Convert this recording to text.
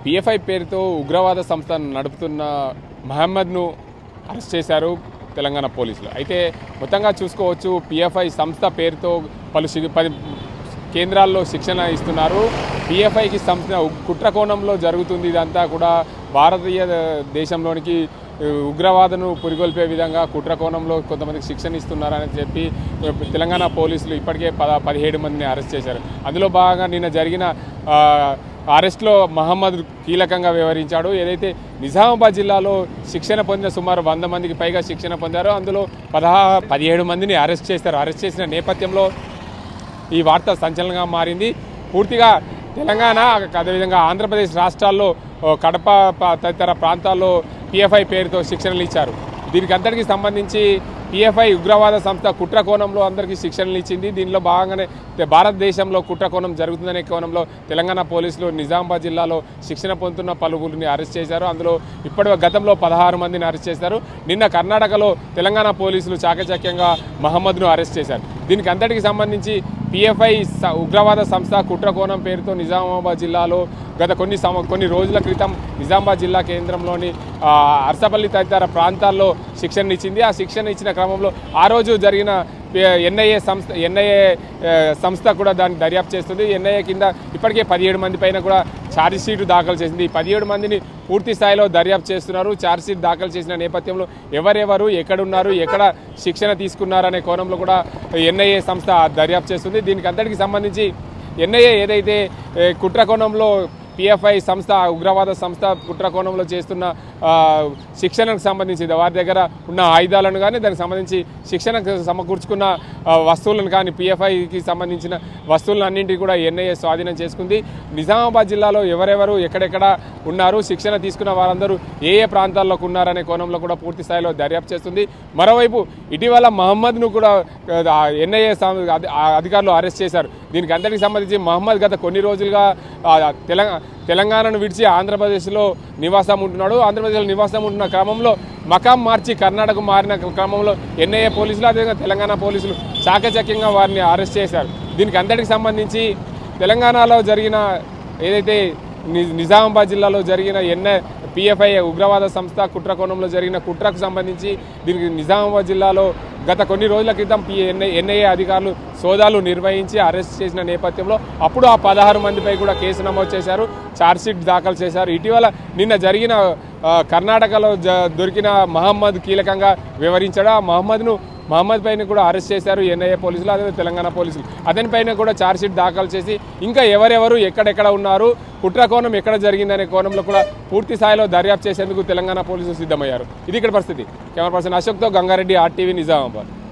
PFI పేరుతో ఉగ్రవాద సంస్థ నడుపుతున్న మహమ్మద్ను అరెస్ట్ చేశారు తెలంగాణ పోలీసులు అయితే మొత్తంగా చూసుకోవచ్చు పిఎఫ్ఐ సంస్థ పేరుతో పలు శి- పది కేంద్రాల్లో శిక్షణ ఇస్తున్నారు పిఎఫ్ఐకి సంస్థ కుట్రకోణంలో జరుగుతుంది ఇదంతా కూడా భారతీయ దేశంలోనికి ఉ, ఉగ్రవాదను పురిగొల్పే విధంగా కుట్రకోణంలో కొంతమందికి శిక్షణ ఇస్తున్నారని చెప్పి ఉ, తెలంగాణ పోలీసులు ఇప్పటికే పద పదిహేడు మందిని అరెస్ట్ చేశారు అందులో భాగంగా నిన్న జరిగిన ఆ, అరెస్ట్లో మహమ్మద్ కీలకంగా వ్యవహరించాడు ఏదైతే నిజామాబాద్ జిల్లాలో శిక్షణ పొందిన సుమారు వంద మందికి పైగా శిక్షణ పొందారో అందులో పదహా పదిహేడు మందిని అరెస్ట్ చేశారు అరెస్ట్ చేసిన నేపథ్యంలో ఈ వార్త సంచలనంగా మారింది పూర్తిగా తెలంగాణ అదేవిధంగా ఆంధ్రప్రదేశ్ రాష్ట్రాల్లో ఓ, కడప ప- తదితర ప్రాంతాల్లో పిఎఫ్ఐ పేరుతో శిక్షణలు ఇచ్చారు దీనికి అందరికీ సంబంధించి పిఎఫ్ఐ ఉగ్రవాద సంస్థ కుట్ర కోణంలో అందరికీ శిక్షణలు ఇచ్చింది దీనిలో భాగంగానే తె- భారతదేశంలో కుట్ర కోణం జరుగుతుందనే కోణంలో తెలంగాణ పోలీసులు నిజామాబాద్ జిల్లాలో శిక్షణ పొందుతున్న పలువురిని అరెస్ట్ చేశారు అందులో ఇప్పటి గతంలో పదహారు మందిని అరెస్ట్ చేశారు నిన్న కర్ణాటకలో తెలంగాణ పోలీసులు చాకచక్యంగా మహమ్మద్ను అరెస్ట్ చేశారు దీనికి అంతటికి సంబంధించి పిఎఫ్ఐ స- ఉగ్రవాద సంస్థ కుట్ర కోణం పేరుతో నిజామాబాద్ జిల్లాలో గత కొన్ని సమ కొన్ని రోజుల క్రితం నిజామాబాద్ జిల్లా కేంద్రంలోని ఆ, అర్సపల్లి తదితర ప్రాంతాల్లో శిక్షణ ఇచ్చింది ఆ శిక్షణ ఇచ్చిన క్రమంలో ఆ రోజు జరిగిన ఎన్ఐఏ సంస్థ ఎన్ఐఏ సంస్థ కూడా దాన్ని దర్యాప్తు చేస్తుంది ఎన్ఐఏ కింద ఇప్పటికే పదిహేడు మంది పైన కూడా ఛార్జ్ షీట్ దాఖలు చేసింది ఈ పదిహేడు మందిని పూర్తి స్థాయిలో దర్యాప్తు చేస్తున్నారు ఛార్జ్ షీట్ దాఖలు చేసిన నేపథ్యంలో ఎవరెవరు ఎక్కడున్నారు ఎక్కడ శిక్షణ తీసుకున్నారనే కోణంలో కూడా ఎన్ఐఏ సంస్థ దర్యాప్తు చేస్తుంది దీనికి అంతటికి సంబంధించి ఎన్ఐఏ ఏదైతే ఏ, కుట్ర కోణంలో పిఎఫ్ఐ సంస్థ ఉగ్రవాద సంస్థ కుట్ర కోణంలో చేస్తున్న ఆ, శిక్షణకు సంబంధించి వారి దగ్గర ఉన్న ఆయుధాలను కానీ దానికి సంబంధించి శిక్షణకు సమకూర్చుకున్న ఆ, వస్తువులను కానీ పిఎఫ్ఐకి సంబంధించిన వస్తువులను అన్నింటినీ కూడా ఎన్ఐఏ స్వాధీనం చేసుకుంది నిజామాబాద్ జిల్లాలో ఎవరెవరు ఎక్కడెక్కడ ఉన్నారు శిక్షణ తీసుకున్న వారందరూ ఏ ఏ ప్రాంతాల్లోకి ఉన్నారనే కోణంలో కూడా పూర్తి స్థాయిలో దర్యాప్తు చేస్తుంది మరోవైపు ఇటీవల మహమ్మద్ను కూడా ఆ, ఎన్ఐఏ సం- అధి- ఆ అధికారులు అరెస్ట్ చేశారు దీనికి అందరికీ సంబంధించి మహమ్మద్ గత కొన్ని రోజులుగా ఆ, తెలంగాణ తెలంగాణను విడిచి ఆంధ్రప్రదేశ్లో నివాసం ఉంటున్నాడు ఆంధ్రప్రదేశ్లో నివాసం ఉంటున్న క్రమంలో మకాం మార్చి కర్ణాటక మారిన క్రమంలో ఎన్ఐఏ పోలీసులు అదేవిధంగా తెలంగాణ పోలీసులు చాకచక్యంగా వారిని అరెస్ట్ చేశారు దీనికి అందరికీ సంబంధించి తెలంగాణలో జరిగిన ఏదైతే ని- నిజామాబాద్ జిల్లాలో జరిగిన ఎన్ఐ పిఎఫ్ఐ ఉగ్రవాద సంస్థ కుట్ర కోణంలో జరిగిన కుట్రకు సంబంధించి దీనికి నిజామాబాద్ జిల్లాలో గత కొన్ని రోజుల క్రితం పి ఎన్ఐ ఎన్ఐఏ అధికారులు సోదాలు నిర్వహించి అరెస్ట్ చేసిన నేపథ్యంలో అప్పుడు ఆ పదహారు మందిపై కూడా కేసు నమోదు చేశారు ఛార్జ్షీట్ దాఖలు చేశారు ఇటీవల నిన్న జరిగిన ఆ, కర్ణాటకలో జ దొరికిన మహమ్మద్ కీలకంగా వివరించాడు ఆ మహమ్మద్ను మహమ్మద్ పైన కూడా అరెస్ట్ చేశారు ఎన్ఐఏ పోలీసులు అదే తెలంగాణ పోలీసులు అతని పైన కూడా ఛార్జ్షీట్ దాఖలు చేసి ఇంకా ఎవరెవరు ఎక్కడెక్కడ ఉన్నారు కుట్ర కోణం ఎక్కడ జరిగిందనే కోణంలో కూడా పూర్తి స్థాయిలో దర్యాప్తు చేసేందుకు తెలంగాణ పోలీసులు సిద్ధమయ్యారు ఇది ఇక్కడ పరిస్థితి కెమెరా పర్సన్ అశోక్తో గంగారెడ్డి ఆర్టీవీ నిజామాబాద్